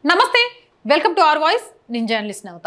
నమస్తే welcome to our voice నేను journalist Navatha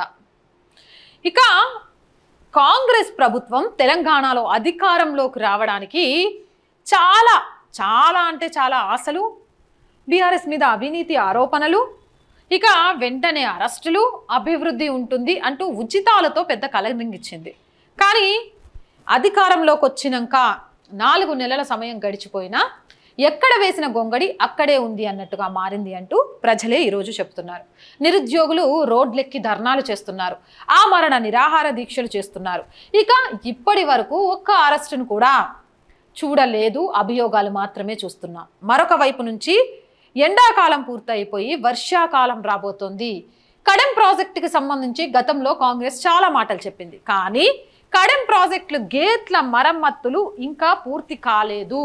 ఇక కాంగ్రెస్ ప్రభుత్వం తెలంగాణలో అధికారంలోకి రావడానికి చాలా చాలా అంటే చాలా ఆశలు బీఆర్ఎస్ మీద అవినీతి ఆరోపణలు ఇక వెంటనే అరెస్టులు అభివృద్ధి ఉంటుంది అంటూ ఉచితాలతో పెద్ద కలరింగిచ్చింది కానీ అధికారంలోకి వచ్చినాక నాలుగు నెలల సమయం గడిచిపోయినా ఎక్కడ వేసిన గొంగడి అక్కడే ఉంది అన్నట్టుగా మారింది అంటూ ప్రజలే ఈరోజు చెప్తున్నారు నిరుద్యోగులు రోడ్లెక్కి ధర్నాలు చేస్తున్నారు ఆమరణ నిరాహార దీక్షలు చేస్తున్నారు ఇక ఇప్పటి వరకు ఒక్క అరెస్టును కూడా చూడలేదు అభియోగాలు మాత్రమే చూస్తున్నాం మరొక వైపు నుంచి ఎండాకాలం పూర్తయిపోయి వర్షాకాలం రాబోతోంది కడెం ప్రాజెక్టుకి సంబంధించి గతంలో కాంగ్రెస్ చాలా మాటలు చెప్పింది కానీ కడెం ప్రాజెక్టులు గేట్ల మరమ్మతులు ఇంకా పూర్తి కాలేదు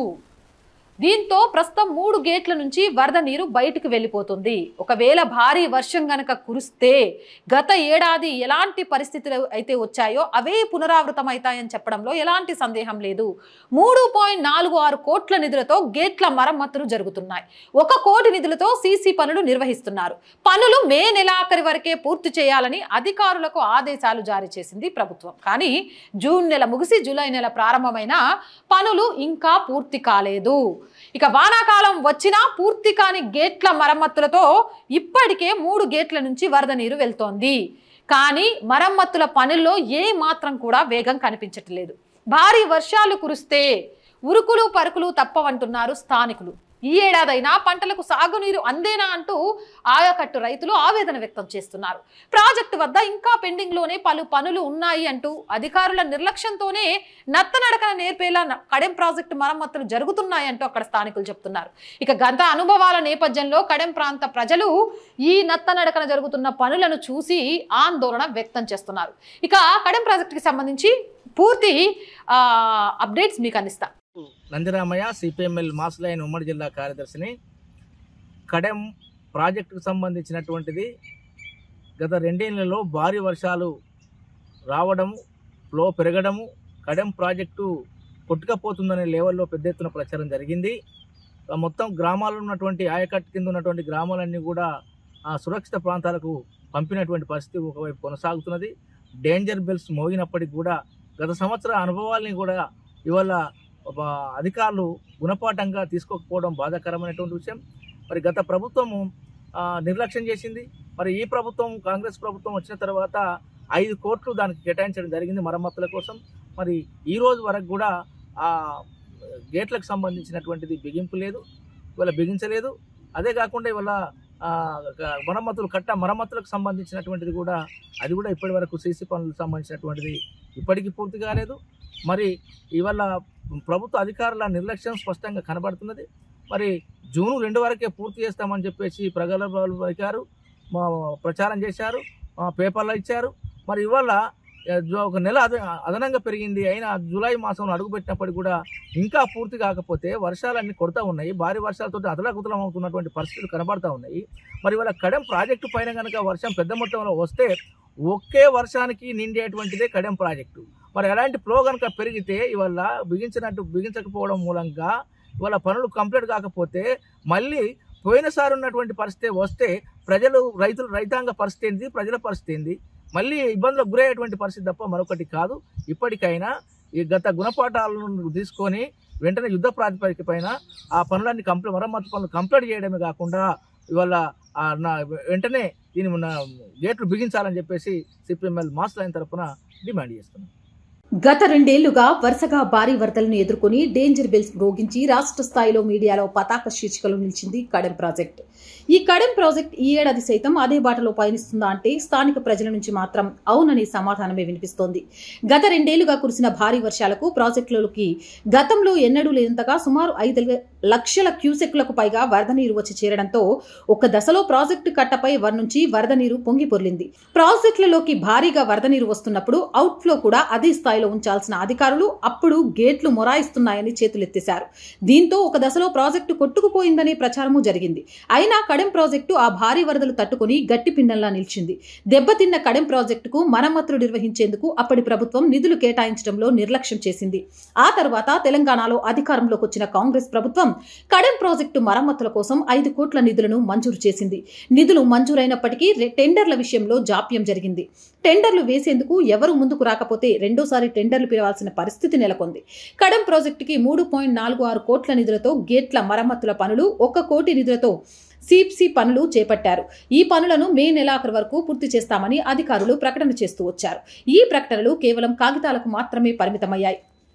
దీంతో ప్రస్తుతం మూడు గేట్ల నుంచి వరద నీరు బయటకు వెళ్ళిపోతుంది ఒకవేళ భారీ వర్షం గనక కురిస్తే గత ఏడాది ఎలాంటి పరిస్థితులు అయితే వచ్చాయో అవే పునరావృతం అవుతాయని చెప్పడంలో ఎలాంటి సందేహం లేదు మూడు పాయింట్ నాలుగు ఆరు కోట్ల నిధులతో గేట్ల మరమ్మతులు జరుగుతున్నాయి ఒక కోటి నిధులతో సీసీ పనులు నిర్వహిస్తున్నారు పనులు మే నెలాఖరి వరకే పూర్తి చేయాలని అధికారులకు ఆదేశాలు జారీ చేసింది ప్రభుత్వం కానీ జూన్ నెల ముగిసి జూలై నెల ప్రారంభమైన పనులు ఇంకా పూర్తి కాలేదు ఇక వానాకాలం వచ్చినా పూర్తి కాని గేట్ల మరమ్మతులతో ఇప్పటికే మూడు గేట్ల నుంచి వరద నీరు వెళ్తోంది కానీ మరమ్మతుల పనుల్లో ఏ మాత్రం కూడా వేగం కనిపించట్లేదు భారీ వర్షాలు కురిస్తే ఉరుకులు పరుకులు తప్పవంటున్నారు స్థానికులు ఈ ఏడాదైనా పంటలకు సాగునీరు అందేనా అంటూ ఆయకట్టు రైతులు ఆవేదన వ్యక్తం చేస్తున్నారు ప్రాజెక్టు వద్ద ఇంకా పెండింగ్లోనే పలు పనులు ఉన్నాయి అంటూ అధికారుల నిర్లక్ష్యంతోనే నత్తనడకన నేర్పేలా న- కడెం ప్రాజెక్టు మరమ్మతులు జరుగుతున్నాయంటూ అక్కడ స్థానికులు చెప్తున్నారు ఇక గత అనుభవాల నేపథ్యంలో కడెం ప్రాంత ప్రజలు ఈ నత్తనడకన జరుగుతున్న పనులను చూసి ఆందోళన వ్యక్తం చేస్తున్నారు ఇక కడెం ప్రాజెక్టుకి సంబంధించి పూర్తి ఆ, అప్డేట్స్ మీకు అందిస్తా నందిరామయ్య సిపిఎంఎల్ మాస్ లైన్ ఉమ్మడి జిల్లా కార్యదర్శిని కడెం ప్రాజెక్టుకు సంబంధించినటువంటిది గత రెండేళ్లలో భారీ వర్షాలు రావడము ఫ్లో పెరగడము కడెం ప్రాజెక్టు కొట్టుకపోతుందనే లెవెల్లో పెద్ద ఎత్తున ప్రచారం జరిగింది ఆ మొత్తం గ్రామాల్లో ఉన్నటువంటి ఆయకట్టు కింద ఉన్నటువంటి గ్రామాలన్నీ కూడా ఆ సురక్షిత ప్రాంతాలకు పంపినటువంటి పరిస్థితి ఒకవైపు కొనసాగుతున్నది డేంజర్ బెల్స్ మోగినప్పటికీ కూడా గత సంవత్సర అనుభవాల్ని కూడా ఇవాళ ఒక అధికారులు గుణపాఠంగా తీసుకోకపోవడం బాధాకరమైనటువంటి విషయం మరి గత ప్రభుత్వము ఆ, నిర్లక్ష్యం చేసింది మరి ఈ ప్రభుత్వం కాంగ్రెస్ ప్రభుత్వం వచ్చిన తర్వాత ఐదు కోట్లు దానికి కేటాయించడం జరిగింది మరమ్మతుల కోసం మరి ఈ రోజు వరకు కూడా ఆ గేట్లకు సంబంధించినటువంటిది బిగింపు లేదు ఇవాళ బిగించలేదు అదే కాకుండా ఇవాళ ఆ, గ- మరమ్మతులు కట్ట మరమ్మతులకు సంబంధించినటువంటిది కూడా అది కూడా ఇప్పటి వరకు సీసీ పనులకు సంబంధించినటువంటిది ఇప్పటికీ పూర్తి కాలేదు మరి ఇవాళ ప్రభుత్వ అధికారుల నిర్లక్ష్యం స్పష్టంగా కనబడుతున్నది మరి జూన్ రెండు వరకే పూర్తి చేస్తామని చెప్పేసి ప్రగల్భాలు మా ప్రచారం చేశారు మా పేపర్లో ఇచ్చారు మరి ఇవాళ ఆ, జు- ఒక నెల అద అదనంగా పెరిగింది అయినా జూలై మాసంలో అడుగుపెట్టినప్పటికీ కూడా ఇంకా పూర్తి కాకపోతే వర్షాలన్నీ కొడతా ఉన్నాయి భారీ వర్షాలతో అదలకుతలం అవుతున్నటువంటి పరిస్థితులు కనబడతా ఉన్నాయి మరి ఇవాళ కడెం ప్రాజెక్టు పైన కనుక వర్షం పెద్ద మొత్తంలో వస్తే ఒకే వర్షానికి నిండేటువంటిదే కడెం ప్రాజెక్టు మరి ఎలాంటి ఫ్లో కనుక పెరిగితే ఇవాళ బిగించినట్టు బిగించకపోవడం మూలంగా ఇవాళ పనులు కంప్లీట్ కాకపోతే మళ్ళీ పోయినసారి ఉన్నటువంటి పరిస్థితి వస్తే ప్రజలు రైతులు రైతాంగ పరిస్థితి ఏంది ప్రజల పరిస్థితి ఏంది మళ్ళీ ఇబ్బందులకు గురయ్యేటువంటి పరిస్థితి తప్ప మరొకటి కాదు ఇప్పటికైనా ఈ గత గుణపాఠాలను తీసుకొని వెంటనే యుద్ధ ప్రాతిపదిక పైన ఆ పనులన్నీ కంప్లీట్ మరమ్మతు పనులు కంప్లీట్ చేయడమే కాకుండా ఇవాళ ఆ నా వెంటనే దీని ఉన్న గేట్లు బిగించాలని చెప్పేసి సిపిఎంఎల్ మాస్ లైన్ తరఫున డిమాండ్ చేస్తున్నాం గత రెండేళ్లుగా వరుసగా భారీ వరదలను ఎదుర్కొని డేంజర్ బెల్స్ మ్రోగించి రాష్ట్ర స్థాయిలో మీడియాలో పతాక శీర్షికలు నిలిచింది కడెం ప్రాజెక్ట్ ఈ కడెం ప్రాజెక్ట్ ఈ ఏడాది సైతం అదే బాటలో పయనిస్తుందా అంటే స్థానిక ప్రజల నుంచి మాత్రం అవుననే సమాధానమే వినిపిస్తోంది గత రెండేళ్లుగా కురిసిన భారీ వర్షాలకు ప్రాజెక్టులలోకి గతంలో ఎన్నడూ లేనంతగా సుమారు ఐదు లక్షల క్యూసెక్లకు పైగా వరద నీరు వచ్చి చేరడంతో ఒక దశలో ప్రాజెక్టు కట్టపై వర్ నుంచి వరద నీరు పొంగి పొర్లింది ప్రాజెక్టులలోకి భారీగా వరద నీరు వస్తున్నప్పుడు అవుట్ఫ్లో కూడా అదే స్థాయిలో స్థాయిలో ఉంచాల్సిన అధికారులు అప్పుడు గేట్లు మొరాయిస్తున్నాయని చేతులెత్తేశారు దీంతో ఒక దశలో ప్రాజెక్టు కొట్టుకుపోయిందనే ప్రచారము జరిగింది అయినా కడెం ప్రాజెక్టు ఆ భారీ వరదలు తట్టుకుని గట్టి పిన్నల్లా నిలిచింది దెబ్బతిన్న కడెం ప్రాజెక్టుకు మరమ్మతులు నిర్వహించేందుకు అప్పటి ప్రభుత్వం నిధులు కేటాయించడంలో నిర్లక్ష్యం చేసింది ఆ తర్వాత తెలంగాణలో అధికారంలోకి వచ్చిన కాంగ్రెస్ ప్రభుత్వం కడెం ప్రాజెక్టు మరమ్మతుల కోసం ఐదు కోట్ల నిధులను మంజూరు చేసింది నిధులు మంజూరైనప్పటికీ రె- టెండర్ల విషయంలో జాప్యం జరిగింది టెండర్లు వేసేందుకు ఎవరు ముందుకు రాకపోతే రెండోసారి టెండర్లు పిలవాల్సిన పరిస్థితి నెలకొంది కడెం ప్రాజెక్టుకి మూడు పాయింట్ నాలుగు ఆరు కోట్ల నిధులతో గేట్ల మరమ్మతుల పనులు ఒక్క కోటి నిధులతో సిప్సి పనులు చేపట్టారు ఈ పనులను మే నెలాఖరు వరకు పూర్తి చేస్తామని అధికారులు ప్రకటన చేస్తూ వచ్చారు ఈ ప్రకటనలు కేవలం కాగితాలకు మాత్రమే పరిమితమయ్యాయి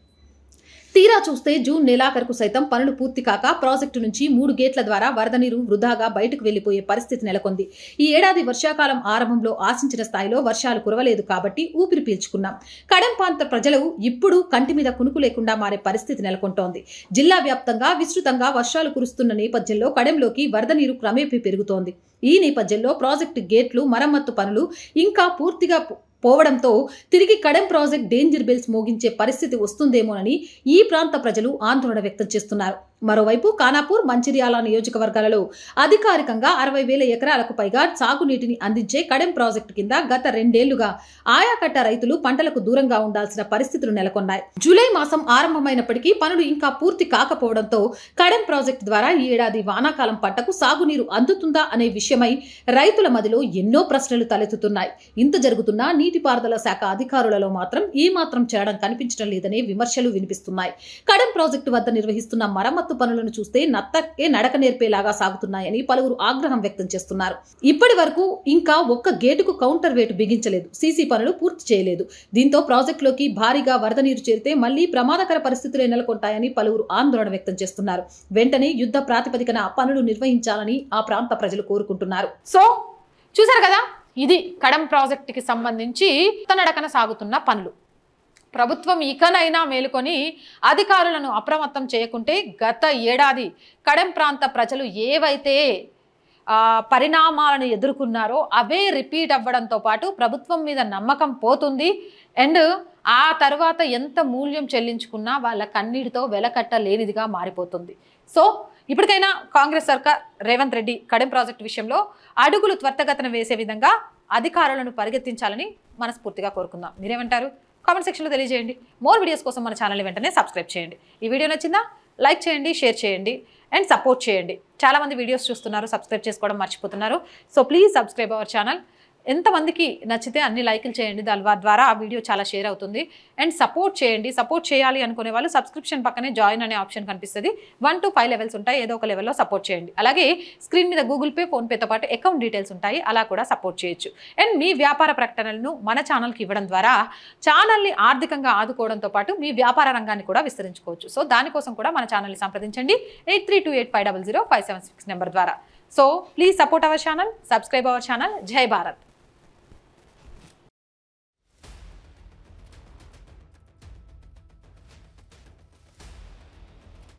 తీరా చూస్తే జూన్ నెలాఖరుకు సైతం పనులు పూర్తి కాక ప్రాజెక్టు నుంచి మూడు గేట్ల ద్వారా వరద నీరు వృధాగా బయటకు వెళ్లిపోయే పరిస్థితి నెలకొంది ఈ ఏడాది వర్షాకాలం ఆరంభంలో ఆశించిన స్థాయిలో వర్షాలు కురవలేదు కాబట్టి ఊపిరి పీల్చుకున్నాం కడెం ప్రాంత ప్రజలు ఇప్పుడు కంటి మీద కునుకు లేకుండా మారే పరిస్థితి నెలకొంటోంది జిల్లా వ్యాప్తంగా విస్తృతంగా వర్షాలు కురుస్తున్న నేపథ్యంలో కడెంలోకి వరద నీరు క్రమేపీ పెరుగుతోంది ఈ నేపథ్యంలో ప్రాజెక్టు గేట్లు మరమ్మత్తు పనులు ఇంకా పూర్తిగా పో- పోవడంతో తిరిగి కడెం ప్రాజెక్ట్ డేంజర్ బెల్స్ మోగించే పరిస్థితి వస్తుందేమోనని ఈ ప్రాంత ప్రజలు ఆందోళన వ్యక్తం చేస్తున్నారు మరోవైపు కానాపూర్ మంచిర్యాల నియోజకవర్గాలలో అధికారికంగా అరవై వేల ఎకరాలకు పైగా సాగునీటిని అందించే కడెం ప్రాజెక్టు కింద గత రెండేళ్లుగా ఆయాకట్ట రైతులు పంటలకు దూరంగా ఉండాల్సిన పరిస్థితులు నెలకొన్నాయి జూలై మాసం ఆరంభమైనప్పటికీ పనులు ఇంకా పూర్తి కాకపోవడంతో కడెం ప్రాజెక్టు ద్వారా ఈ ఏడాది వానాకాలం పంటకు సాగునీరు అందుతుందా అనే విషయమై రైతుల మదిలో ఎన్నో ప్రశ్నలు తలెత్తుతున్నాయి ఇంత జరుగుతున్నా నీటిపారుదల శాఖ అధికారులలో మాత్రం ఈ మాత్రం చేయడం కనిపించడం లేదనే విమర్శలు వినిపిస్తున్నాయి కడెం ప్రాజెక్టు వద్ద నిర్వహిస్తున్న మరమ్మత్తు పనులను చూస్తే నత్తకే నడక నేర్పేలాగా సాగుతున్నాయని పలువురు ఆగ్రహం వ్యక్తం చేస్తున్నారు ఇప్పటి వరకు ఇంకా ఒక్క గేటుకు కౌంటర్ వేటు బిగించలేదు సీసీ పనులు పూర్తి చేయలేదు దీంతో ప్రాజెక్టులోకి భారీగా వరద నీరు చేరితే మళ్లీ ప్రమాదకర పరిస్థితులే నెలకొంటాయని పలువురు ఆందోళన వ్యక్తం చేస్తున్నారు వెంటనే యుద్ధ ప్రాతిపదికన పనులు నిర్వహించాలని ఆ ప్రాంత ప్రజలు కోరుకుంటున్నారు సో చూసారు కదా ఇది కడం ప్రాజెక్టుకి సంబంధించి నడకన సాగుతున్న పనులు ప్రభుత్వం ఇకనైనా మేలుకొని అధికారులను అప్రమత్తం చేయకుంటే గత ఏడాది కడెం ప్రాంత ప్రజలు ఏవైతే ఆ, పరిణామాలను ఎదుర్కొన్నారో అవే రిపీట్ అవ్వడంతో పాటు ప్రభుత్వం మీద నమ్మకం పోతుంది అండ్ ఆ తర్వాత ఎంత మూల్యం చెల్లించుకున్నా వాళ్ళ కన్నీటితో వెలకట్టలేనిదిగా మారిపోతుంది సో ఇప్పటికైనా కాంగ్రెస్ సర్కార్ రేవంత్ రెడ్డి కడెం ప్రాజెక్టు విషయంలో అడుగులు త్వరితగతిన వేసే విధంగా అధికారులను పరిగెత్తించాలని మనస్ఫూర్తిగా కోరుకుందాం మీరేమంటారు కామెంట్ సెక్షన్లో తెలియజేయండి మోర్ వీడియోస్ కోసం మన ఛానల్ వెంటనే సబ్స్క్రైబ్ చేయండి ఈ వీడియో నచ్చిందా లైక్ చేయండి షేర్ చేయండి అండ్ సపోర్ట్ చేయండి చాలామంది వీడియోస్ చూస్తున్నారు సబ్స్క్రైబ్ చేసుకోవడం మర్చిపోతున్నారు so please subscribe our channel ఎంతమందికి నచ్చితే అన్ని లైకులు చేయండి దాని ద్వారా ఆ వీడియో చాలా షేర్ అవుతుంది అండ్ సపోర్ట్ చేయండి సపోర్ట్ చేయాలి అనుకునే వాళ్ళు సబ్స్క్రిప్షన్ పక్కనే జాయిన్ అనే ఆప్షన్ కనిపిస్తుంది వన్ టు ఫైవ్ లెవెల్స్ ఉంటాయి ఏదో ఒక లెవెల్లో సపోర్ట్ చేయండి అలాగే స్క్రీన్ మీద గూగుల్ పే ఫోన్పేతో పాటు అకౌంట్ డీటెయిల్స్ ఉంటాయి అలా కూడా సపోర్ట్ చేయొచ్చు అండ్ మీ వ్యాపార ప్రకటనలను మన ఛానల్కి ఇవ్వడం ద్వారా ఛానల్ని ఆర్థికంగా ఆదుకోవడంతో పాటు మీ వ్యాపార రంగాన్ని కూడా విస్తరించుకోవచ్చు సో దానికోసం కూడా మన ఛానల్ని సంప్రదించండి eight three two eight five double zero five seven six number ద్వారా so please support our channel subscribe our channel Jai Bharat